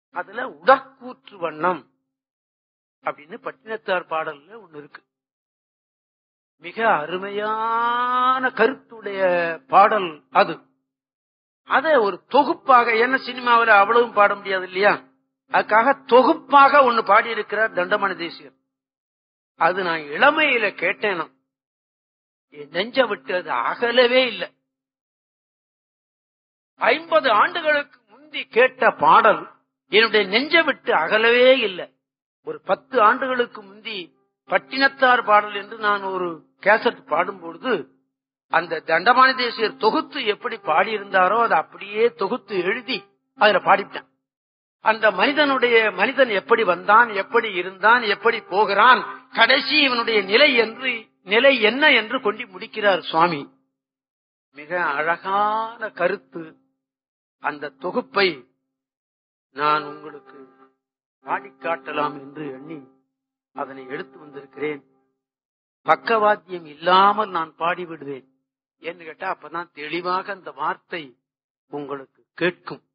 அதுல உடற்கூற்று வண்ணம் அப்படின்னு பட்டினத்தார் பாடல்ல ஒண்ணு இருக்கு மிக அருமையான கருத்துடைய பாடல் அது அத ஒரு தொகுப்பாக என்ன சினிமாவில் அவ்வளவும் பாட முடியாது இல்லையா அதுக்காக தொகுப்பாக ஒன்னு பாடியிருக்கிறார் தண்டமணி தேசியர் அது நான் இளமையில கேட்டேனா என் நெஞ்ச விட்டு அது அகலவே இல்லை ஐம்பது ஆண்டுகளுக்கு முந்தி கேட்ட பாடல் என்னுடைய நெஞ்ச விட்டு அகலவே இல்லை ஒரு பத்து ஆண்டுகளுக்கு முந்தி பட்டினத்தார் பாடல் என்று நான் ஒரு கேசட் பாடும் பொழுது அந்த தண்டமான தேசியர் தொகுத்து எப்படி பாடியிருந்தாரோ அதை அப்படியே தொகுத்து எழுதி அதுல பாடிவிட்டேன் அந்த மனிதனுடைய மனிதன் எப்படி வந்தான் எப்படி இருந்தான் எப்படி போகிறான் கடைசி இவனுடைய நிலை என்று நிலை என்ன என்று கொண்டு முடிக்கிறார் சுவாமி மிக அழகான கருத்து அந்த தொகுப்பை நான் உங்களுக்கு பாடிக்காட்டலாம் என்று எண்ணி அதனை எடுத்து வந்திருக்கிறேன் பக்கவாத்தியம் இல்லாமல் நான் பாடிவிடுவேன் என்று கேட்டா அப்பதான் தெளிவாக அந்த வார்த்தை உங்களுக்கு கேட்கும்